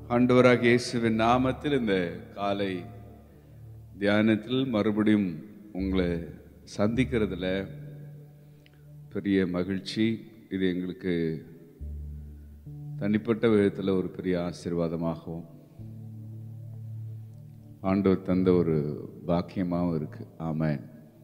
ஆண்டவராக இயேசுவின் நாமத்தில் இந்த காலை தியானத்தில் மறுபடியும் உங்களை சந்திக்கிறதுல பெரிய மகிழ்ச்சி இது எங்களுக்கு தனிப்பட்ட விதத்தில் ஒரு பெரிய ஆசீர்வாதமாகவும் ஆண்டவர் தந்த ஒரு பாக்கியமாகவும் இருக்கு ஆமென்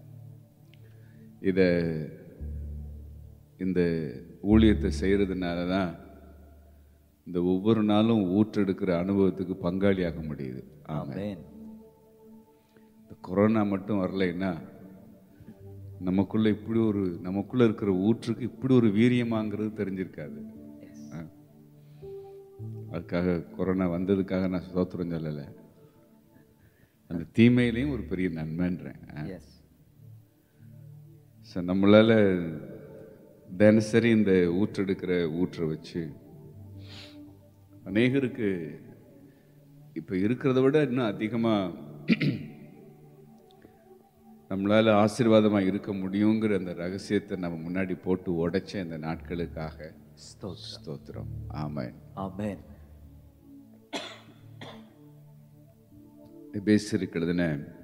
இதை இந்த ஊழியத்தை செய்கிறதுனால தான் இந்த ஒவ்வொரு நாளும் ஊற்றெடுக்கிற அனுபவத்துக்கு பங்காளியாக முடியுது ஆமென் Amen. இந்த கொரோனா மட்டும் வரலைன்னா நமக்குள்ள இப்படி ஒரு நமக்குள்ள இருக்கிற ஊற்றுக்கு இப்படி ஒரு வீரியமாங்கிறது தெரிஞ்சிருக்காது Yes. ஆ. அதுக்காக கொரோனா வந்ததுக்காக நான் சோத்திரம் சொல்லலை அந்த தீமையிலையும் ஒரு பெரிய நன்மைன்றேன் ஆ. Yes. ஸோ நம்மளால தினசரி இந்த ஊற்றெடுக்கிற ஊற்றை வச்சு அநேகருக்கு இப்போ இருக்கிறத விட இன்னும் அதிகமாக நம்மளால ஆசீர்வாதமாக இருக்க முடியுங்கிற அந்த ரகசியத்தை நம்ம முன்னாடி போட்டு உடைச்ச இந்த நாட்களுக்காக ஸ்தோத்திரம். ஸ்தோத்திரம் ஆமென் Amen. எபேசியருக்கு எழுதின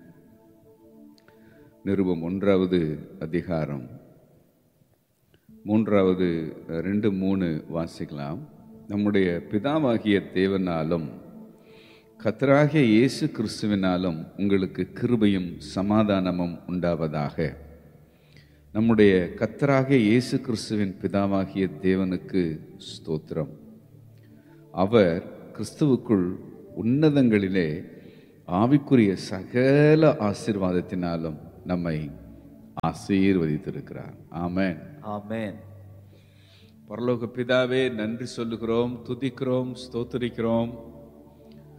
நிருபம் ஒன்றாவது அதிகாரம் மூன்றாவது அஹ், ரெண்டு மூணு வாசிக்கலாம் நம்முடைய பிதாவாகிய தேவனாலும் கத்தராகிய இயேசு கிறிஸ்துவினாலும் உங்களுக்கு கிருபையும் சமாதானமும் உண்டாவதாக நம்முடைய கத்தராகிய இயேசு கிறிஸ்துவின் பிதாவாகிய தேவனுக்கு ஸ்தோத்திரம் அவர் கிறிஸ்துவுக்குள் உன்னதங்களிலே ஆவிக்குரிய சகல ஆசீர்வாதத்தினாலும் நம்மை ஆசீர்வதித்திருக்கிறார் ஆமென் Amen. பரலோக பிதாவே நன்றி சொல்லுகிறோம் துதிக்கிறோம் ஸ்தோத்திரிக்கிறோம்